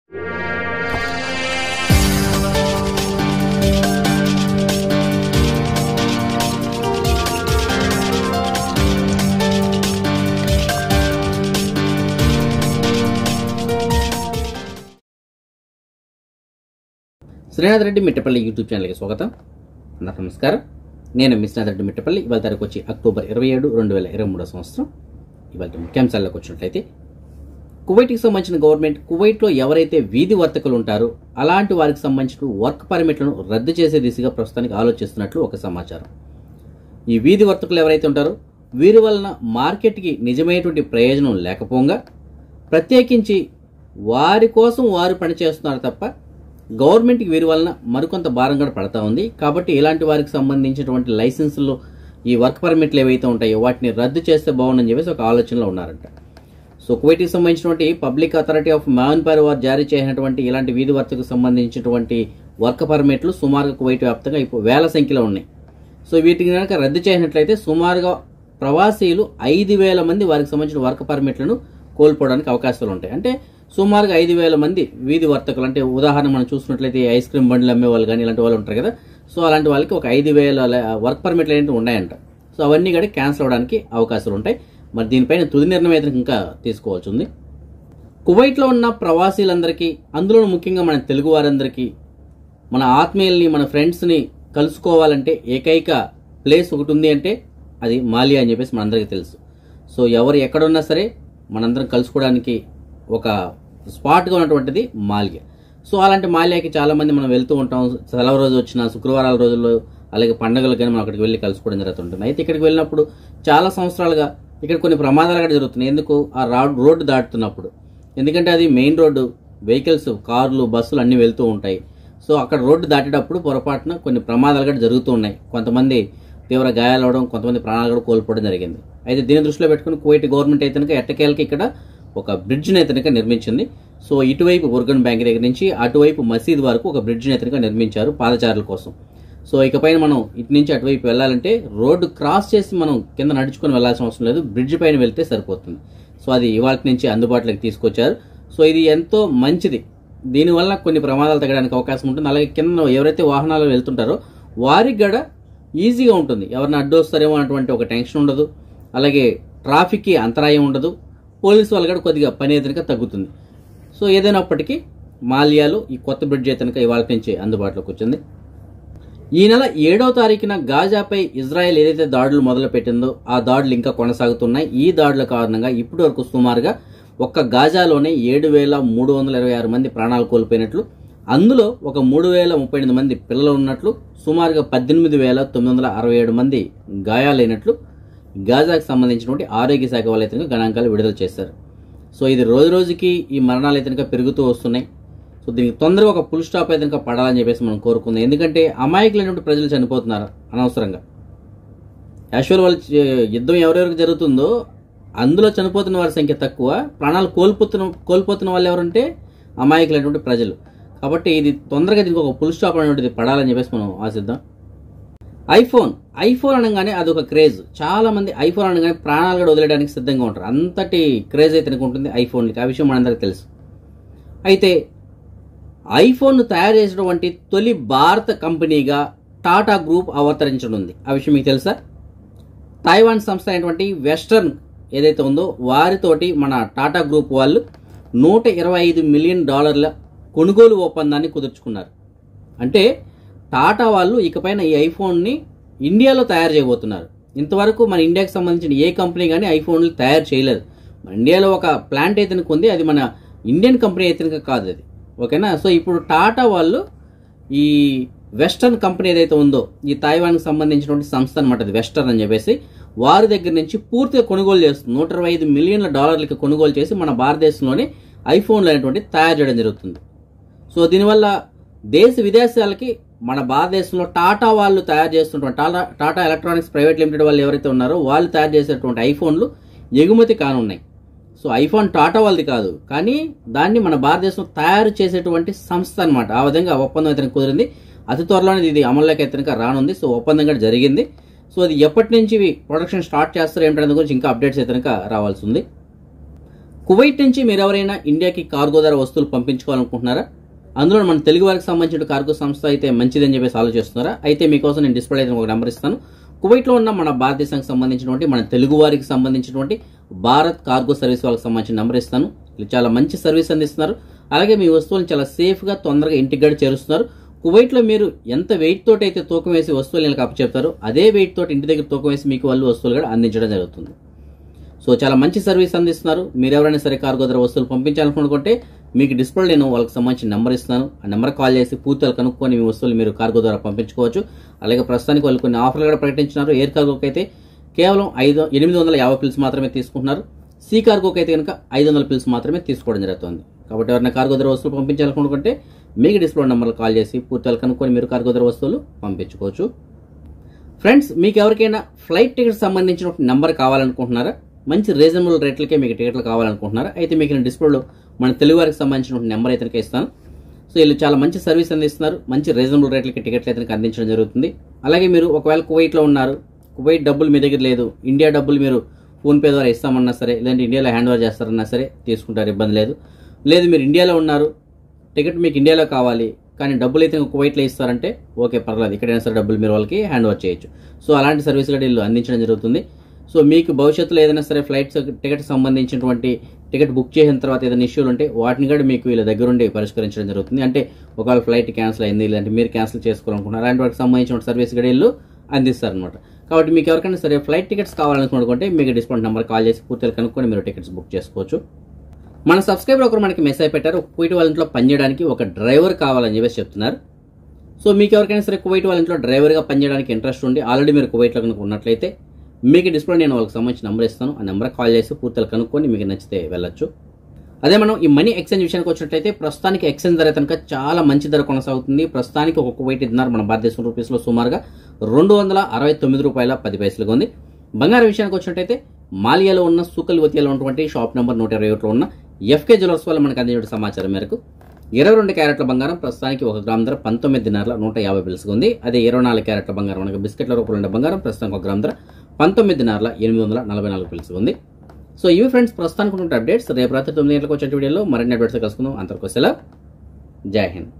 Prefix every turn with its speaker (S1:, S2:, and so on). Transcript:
S1: Srinath Reddy Mittapalli YouTube ఛానల్కి స్వాగతం అందరికీ నమస్కారం నేను మీ శ్రీనాథ్ రెడ్డి మిట్టపల్లి ఇవాళ తారీఖు వచ్చి అక్టోబర్ ఇరవై ఏడు రెండు వేల ఇరవై మూడో సంవత్సరం ఇవాళ ముఖ్యాంశాల్లోకి వచ్చినట్లయితే కువైట్కి సంబంధించిన గవర్నమెంట్ కువైట్లో ఎవరైతే వీధి వర్తకులు ఉంటారో అలాంటి వారికి సంబంధించిన వర్క్ పర్మిట్లను రద్దు చేసే దిశగా ప్రస్తుతానికి ఆలోచిస్తున్నట్లు ఒక సమాచారం ఈ వీధి వర్తకులు ఎవరైతే ఉంటారో వీరి వలన మార్కెట్కి నిజమైనటువంటి ప్రయోజనం లేకపోగా ప్రత్యేకించి వారి కోసం వారు పనిచేస్తున్నారు తప్ప గవర్నమెంట్కి వీరి వలన మరికొంత భారం కూడా పడతా ఉంది కాబట్టి ఇలాంటి వారికి సంబంధించినటువంటి లైసెన్సులు ఈ వర్క్ పర్మిట్లు ఏవైతే ఉంటాయో వాటిని రద్దు చేస్తే బాగుందని చెప్పేసి ఒక ఆలోచనలో ఉన్నారంట సో కువైట్కి సంబంధించినటువంటి public authority of manpower వారు జారీ చేసినటువంటి ఇలాంటి వీధి వర్తకు సంబంధించినటువంటి వర్క్ పర్మిట్లు సుమారుగా కువైట్ వ్యాప్తంగా ఇప్పుడు వేల సంఖ్యలో ఉన్నాయి సో వీటిని కనుక రద్దు చేసినట్లయితే సుమారుగా ప్రవాసీలు ఐదు వేల మంది వారికి సంబంధించిన వర్క్ పర్మిట్లను కోల్పోవడానికి అవకాశాలు ఉంటాయి అంటే సుమారుగా ఐదు వేల మంది వీధి వర్తకులు అంటే ఉదాహరణ మనం చూసినట్లయితే ఐస్ క్రీమ్ బండ్లు అమ్మే వాళ్ళు కానీ ఇలాంటి వాళ్ళు ఉంటారు కదా సో అలాంటి వాళ్ళకి ఒక ఐదు వేల వర్క్ పర్మిట్లు అనేవి ఉన్నాయంట సో అవన్నీ కూడా క్యాన్సిల్ అవడానికి అవకాశాలు ఉంటాయి మరి దీనిపైన తుది నిర్ణయం అయితే ఇంకా తీసుకోవాల్సి ఉంది కువైట్లో ఉన్న ప్రవాసీలందరికీ అందులో ముఖ్యంగా మన తెలుగు వారందరికీ మన ఆత్మీయుల్ని మన ఫ్రెండ్స్ని కలుసుకోవాలంటే ఏకైక ప్లేస్ ఒకటి ఉంది అంటే అది మాలియా అని చెప్పేసి మనందరికీ తెలుసు సో ఎవరు ఎక్కడున్నా సరే మనందరం కలుసుకోవడానికి ఒక స్పాట్గా ఉన్నటువంటిది మాలియా సో అలాంటి మాలియాకి చాలామంది మనం వెళ్తూ ఉంటాం సెలవు రోజు వచ్చిన శుక్రవారాల రోజుల్లో అలాగే పండుగలు కానీ మనం అక్కడికి వెళ్ళి కలుసుకోవడం జరుగుతుంటుంది అయితే ఇక్కడికి వెళ్ళినప్పుడు చాలా సంవత్సరాలుగా ఇక్కడ కొన్ని ప్రమాదాలు కూడా జరుగుతున్నాయి ఎందుకు ఆ రాడ్ రోడ్డు దాటుతున్నప్పుడు ఎందుకంటే అది మెయిన్ రోడ్డు వెహికల్స్ కార్లు బస్సులు అన్నీ వెళ్తూ ఉంటాయి సో అక్కడ రోడ్డు దాటేటప్పుడు పొరపాటున కొన్ని ప్రమాదాలు కూడా జరుగుతూ ఉన్నాయి కొంతమంది తీవ్ర గాయాలు అవడం కొంతమంది ప్రాణాలు కూడా కోల్పోవడం జరిగింది అయితే దీని దృష్టిలో పెట్టుకుని కువైట్ గవర్నమెంట్ అయితే కనుక ఎట్టకేలకి ఇక్కడ ఒక బ్రిడ్జ్ని అయితే కనుక నిర్మించింది సో ఇటువైపు బుర్గన్ బ్యాంక్ దగ్గర నుంచి అటువైపు మసీద్ వరకు ఒక బ్రిడ్జ్ని అయితే కనుక నిర్మించారు పాదచారుల కోసం సో ఇకపైన మనం ఇటు నుంచి అటువైపు వెళ్ళాలంటే రోడ్డు క్రాస్ చేసి మనం కింద నడుచుకొని వెళ్ళాల్సిన అవసరం లేదు బ్రిడ్జ్ పైన వెళ్తే సరిపోతుంది సో అది ఇవాళ నుంచి అందుబాటులోకి తీసుకొచ్చారు సో ఇది ఎంతో మంచిది దీనివల్ల కొన్ని ప్రమాదాలు తగ్గడానికి అవకాశం ఉంటుంది అలాగే కింద ఎవరైతే వాహనాలు వెళ్తుంటారో వారికి కూడా ఈజీగా ఉంటుంది ఎవరిని అడ్డొస్తారేమో అన్నటువంటి ఒక టెన్షన్ ఉండదు అలాగే ట్రాఫిక్కి అంతరాయం ఉండదు పోలీసు వాళ్ళు కూడా కొద్దిగా పని అయితే తగ్గుతుంది సో ఏదైనప్పటికీ మాలియాలో ఈ కొత్త బ్రిడ్జ్ అయితే కనుక ఇవాళ నుంచి అందుబాటులోకి వచ్చింది ఈ నెల ఏడవ తారీఖున గాజాపై ఇజ్రాయెల్ ఏదైతే దాడులు మొదలు పెట్టిందో ఆ దాడులు ఇంకా కొనసాగుతున్నాయి ఈ దాడుల కారణంగా ఇప్పటి వరకు సుమారుగా ఒక్క గాజాలోనే ఏడు వేల మూడు వందల ఇరవై ఆరు మంది ప్రాణాలు కోల్పోయినట్లు అందులో ఒక మూడు వేల ముప్పై ఎనిమిది మంది పిల్లలు ఉన్నట్లు సుమారుగా పద్దెనిమిది వేల తొమ్మిది వందల అరవై ఏడు మంది గాయాలైనట్లు గాజాకు సంబంధించినటువంటి ఆరోగ్య శాఖ వాళ్ళు అయితే గణాంకాలు విడుదల చేశారు సో ఇది రోజు రోజుకి ఈ మరణాలు అయితే కనుక పెరుగుతూ వస్తున్నాయి సో దీనికి తొందరగా ఒక ఫుల్ స్టాప్ అయితే కనుక పడాలని చెప్పేసి మనం కోరుకుందాం ఎందుకంటే అమాయకులైనటువంటి ప్రజలు చనిపోతున్నారు అనవసరంగా యాక్చువల్ వాళ్ళు చే- యుద్ధం ఎవరెవరికి జరుగుతుందో అందులో చనిపోతున్న వారి సంఖ్య తక్కువ ప్రాణాలు కోల్పోతున్న కోల్పోతున్న వాళ్ళు ఎవరంటే అమాయకులైనటువంటి ప్రజలు కాబట్టి ఇది తొందరగా దీనికి ఒక ఫుల్ స్టాప్ అనేటువంటిది పడాలని చెప్పేసి మనం ఆశిద్దాం ఐఫోన్ ఐఫోన్ అనగానే అదొక క్రేజ్ చాలా మంది ఐఫోన్ అనగానే ప్రాణాలు కూడా వదిలేయడానికి సిద్ధంగా ఉంటారు అంతటి క్రేజ్ అయితే కనుక ఉంటుంది ఐఫోన్కి ఆ విషయం మనందరికీ తెలుసు అయితే ఐఫోన్ తయారు చేసినటువంటి తొలి భారత కంపెనీగా టాటా గ్రూప్ అవతరించనుంది ఆ విషయం మీకు తెలుసా తైవాన్ సంస్థ అయినటువంటి వెస్టర్న్ ఏదైతే ఉందో వారితోటి మన టాటా గ్రూప్ వాళ్ళు నూట ఇరవై ఐదు మిలియన్ డాలర్ల కొనుగోలు ఒప్పందాన్ని కుదుర్చుకున్నారు అంటే టాటా వాళ్ళు ఇకపైన ఈ ఐఫోన్ని ఇండియాలో తయారు చేయబోతున్నారు ఇంతవరకు మన ఇండియాకి సంబంధించిన ఏ కంపెనీ కానీ ఐఫోన్లు తయారు చేయలేదు మన ఇండియాలో ఒక ప్లాంట్ అయితే ఉంది అది మన ఇండియన్ కంపెనీ అయితే కాదు అది ఓకేనా సో ఇప్పుడు టాటా వాళ్ళు ఈ వెస్టర్న్ కంపెనీ ఏదైతే ఉందో ఈ తైవాన్కి సంబంధించినటువంటి సంస్థ అనమాట అది వెస్టర్న్ అని చెప్పేసి వారి దగ్గర నుంచి పూర్తిగా కొనుగోలు చేస్తుంది నూట ఇరవై ఐదు మిలియన్ల డాలర్లకి కొనుగోలు చేసి మన భారతదేశంలోనే ఐఫోన్లు అనేటువంటి తయారు చేయడం జరుగుతుంది సో దీనివల్ల దేశ విదేశాలకి మన భారతదేశంలో టాటా వాళ్ళు తయారు చేస్తున్నటువంటి Tata Tata electronics private limited వాళ్ళు ఎవరైతే ఉన్నారో వాళ్ళు తయారు చేసేటువంటి ఐఫోన్లు ఎగుమతి కానున్నాయి సో ఐఫోన్ టాటా వాళ్ళది కాదు కానీ దాన్ని మన భారతదేశం తయారు చేసేటువంటి సంస్థ అన్నమాట ఆ విధంగా ఒప్పందం అయితే కుదిరింది అతి త్వరలోనే ఇది అమల్లోకి అయితే కనుక రానుంది సో ఒప్పందం కూడా జరిగింది సో అది ఎప్పటి నుంచి ఇవి ప్రొడక్షన్ స్టార్ట్ చేస్తారు ఏంటనే గురించి ఇంకా అప్డేట్స్ అయితే కనుక రావాల్సి ఉంది కువైట్ నుంచి మీరు ఎవరైనా ఇండియాకి కార్గో ద్వారా వస్తువులు పంపించుకోవాలనుకుంటున్నారా అందులో మన తెలుగు వారికి సంబంధించిన కార్గో సంస్థ అయితే మంచిదని చెప్పేసి ఆలోచిస్తున్నారా అయితే మీకోసం నేను డిస్ప్లే అయితే ఒక నెంబర్ ఇస్తాను కువైట్లో ఉన్న మన భారతదేశానికి సంబంధించినటువంటి మన తెలుగు వారికి సంబంధించినటువంటి భారత్ కార్గో సర్వీస్ వాళ్ళకి సంబంధించిన నెంబర్ ఇస్తాను వీళ్ళు చాలా మంచి సర్వీస్ అందిస్తున్నారు అలాగే మీ వస్తువులను చాలా సేఫ్గా తొందరగా ఇంటికి గడి చేరుస్తున్నారు కువైట్లో మీరు ఎంత వెయిట్ తోటి అయితే తూకం వేసి వస్తువులు వీళ్ళకి అప్పచెప్తారో అదే వెయిట్ తోటి ఇంటి దగ్గర తూకం వేసి మీకు వాళ్ళు వస్తువులు కూడా అందించడం జరుగుతుంది సో చాలా మంచి సర్వీస్ అందిస్తున్నారు మీరు ఎవరైనా సరే కార్గో ధర వస్తువులు పంపించాలనుకుంటే మీకు డిస్ప్లే నేను వాళ్ళకి సంబంధించిన నెంబర్ ఇస్తాను ఆ నెంబర్ కాల్ చేసి పూర్తిగా కనుక్కొని మీ వస్తువులు మీరు కార్గో ద్వారా పంపించుకోవచ్చు అలాగే ప్రస్తుతానికి వాళ్ళు కొన్ని ఆఫర్లు కూడా ప్రకటించినారు ఎయిర్ కార్గోకి అయితే కేవలం ఐదు ఎనిమిది వందల యాభై పిల్స్ మాత్రమే తీసుకుంటున్నారు సీ కార్గోకి అయితే కనుక ఐదు వందల పిల్స్ మాత్రమే తీసుకోవడం జరుగుతుంది కాబట్టి ఎవరైనా కార్గో ధర వస్తువులు పంపించాలనుకుంటే మీకు డిస్ప్లే నెంబర్ కాల్ చేసి పూర్తిగా కనుక్కొని మీరు కార్గో ధర వస్తువులు పంపించుకోవచ్చు ఫ్రెండ్స్ మీకు ఎవరికైనా ఫ్లైట్ టికెట్ సంబంధించిన నెంబర్ కావాలనుకుంటున్నారా మంచి రీజనబుల్ రేట్లకే మీకు టికెట్లు కావాలనుకుంటున్నారా అయితే మీకు నేను డిస్ప్లేలో మన తెలుగు వారికి సంబంధించిన నెంబర్ అయితే కనుక ఇస్తాను సో వీళ్ళు చాలా మంచి సర్వీస్ అందిస్తున్నారు మంచి రీజనబుల్ రేట్లకి టికెట్లు అయితే కనుక అందించడం జరుగుతుంది అలాగే మీరు ఒకవేళ కువైట్లో ఉన్నారు కువైట్ డబ్బులు మీ దగ్గర లేదు ఇండియా డబ్బులు మీరు ఫోన్పే ద్వారా ఇస్తామన్నా సరే లేదంటే ఇండియాలో హ్యాండ్ ఓవర్ చేస్తారన్నా సరే తీసుకుంటారు ఇబ్బంది లేదు లేదు మీరు ఇండియాలో ఉన్నారు టికెట్ మీకు ఇండియాలో కావాలి కానీ డబ్బులు అయితే కువైట్లో ఇస్తారంటే ఓకే పర్లేదు ఎక్కడైనా సరే డబ్బులు మీరు వాళ్ళకి హ్యాండ్ ఓవర్ చేయొచ్చు సో అలాంటి సర్వీస్ కూడా వీళ్ళు అందించడం జరుగుతుంది సో మీకు భవిష్యత్తులో ఏదైనా సరే ఫ్లైట్స్ టికెట్ సంబంధించినటువంటి టికెట్ బుక్ చేసిన తర్వాత ఏదైనా ఇష్యూలు ఉంటే వాటిని కూడా మీకు వీళ్ళ దగ్గరుండి పరిష్కరించడం జరుగుతుంది అంటే ఒకవేళ ఫ్లైట్ క్యాన్సిల్ అయింది లేదంటే మీరు క్యాన్సిల్ చేసుకోవాలనుకుంటున్నారు అలాంటి వాటికి సంబంధించిన సర్వీస్ కూడా వీళ్ళు అందిస్తారనమాట కాబట్టి మీకు ఎవరికైనా సరే ఫ్లైట్ టికెట్స్ కావాలనుకుంటే మీకు డిస్కౌంట్ నెంబర్ కాల్ చేసి పూర్తిగా కనుక్కొని మీరు టికెట్స్ బుక్ చేసుకోవచ్చు మన సబ్స్క్రైబర్ ఒకరు మనకి మెసేజ్ పెట్టారు కువైట్ వాళ్ళ ఇంట్లో పనిచేయడానికి ఒక డ్రైవర్ కావాలని చెప్పేసి చెప్తున్నారు సో మీకు ఎవరికైనా సరే కువైట్ వాళ్ళ ఇంట్లో డ్రైవర్గా పనిచేయడానికి ఇంట్రెస్ట్ ఉండి ఆల్రెడీ మీరు కువైట్లో కనుక ఉన్నట్లయితే మీకు డిస్ప్లే నేను వాళ్ళకి సంబంధించిన నెంబర్ ఇస్తాను ఆ నెంబర్ కాల్ చేసి పూర్తిగా కనుక్కొని మీకు నచ్చితే వెళ్ళొచ్చు అదే మనం ఈ మనీ ఎక్స్చేంజ్ విషయానికి వచ్చినట్లయితే ప్రస్తుతానికి ఎక్స్చేంజ్ ధర కనుక చాలా మంచి ధర కొనసాగుతుంది ప్రస్తుతానికి ఒక కువైట్ దినార్ మన భారతదేశం రూపీస్లో సుమారుగా రెండు వందల అరవై తొమ్మిది రూపాయల పది పైసలుగా ఉంది బంగారం విషయానికి వచ్చినట్టయితే మాలియాలో ఉన్న సూకల్వతియాలో ఉన్నటువంటి షాప్ నెంబర్ నూట ఇరవై ఒకటిలో ఉన్న ఎఫ్కే జ్యువెలర్స్ వల్ల మనకు అందించిన సమాచారం మేరకు ఇరవై రెండు క్యారెట్ల బంగారం ప్రస్తుతానికి ఒక గ్రామ్ ధర పంతొమ్మిది దినార్ల నూట యాభై బిల్స్గా ఉంది అదే ఇరవై నాలుగు క్యారెట్ల బంగారం మనకి బిస్కెట్ల రూపంలో ఉండే బంగారం ప్రస్తుతానికి ఒక గ్రామ్ ధర పంతొమ్మిది దినార్ల ఎనిమిది వందల నలభై నాలుగు బిల్స్గా ఉంది సో ఇవి ఫ్రెండ్స్ ప్రస్తుతానికి ఉన్న అప్డేట్స్ రేపు రాత్రి తొమ్మిది గంటలకు వచ్చే వీడియోలో మరిన్ని అప్డేట్స్ కలుసుకుందాం అంతవరకు సెలవు జై హింద్